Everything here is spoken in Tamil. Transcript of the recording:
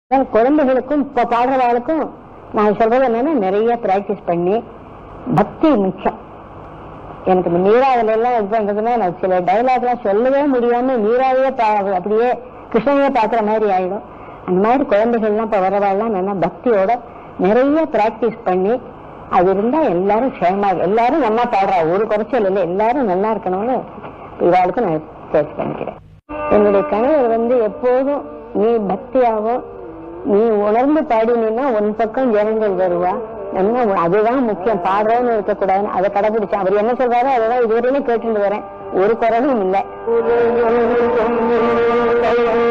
அதான் குழந்தைகளுக்கும் இப்ப பாடுறவாளுக்கும் நான் சொல்றது என்னன்னா நிறைய பிராக்டிஸ் பண்ணி பக்தி முக்கியம் எனக்கு இந்த மீராவில எல்லாம் இது பண்றதுன்னா நான் சில டைலாக் எல்லாம் சொல்லவே முடியாம மீராவையே பா- அப்படியே கிருஷ்ணனையே பாக்குற மாதிரி ஆயிடும் அந்த மாதிரி குழந்தைகள்லாம் இப்ப வரவாள்லாம் நல்லா பக்தியோட நிறைய பிராக்டிஸ் பண்ணி அது இருந்தா எல்லாரும் க்ஷேமா எல்லாரும் நல்லா பாடுறா ஒரு குறைச்சல் இல்லை எல்லாரும் நல்லா இருக்கணும்னு இவாளுக்கு நான் சேர்த்து பண்ணிக்கிறேன் என்னுடைய கணவர் வந்து எப்போதும் நீ பக்தியாவோ நீ உணர்ந்து பாடினீன்னா உன் பக்கம் ஜனங்கள் வருவா நம்ம உ- அதுதான் முக்கியம் பாடுறோன்னு இருக்கக்கூடாதுன்னு அதை கடைபிடிச்சேன் அவர் என்ன சொல்றாரோ அதான் இதுவரையிலும் கேட்டுட்டு வரேன் ஒரு குறவும் இல்லை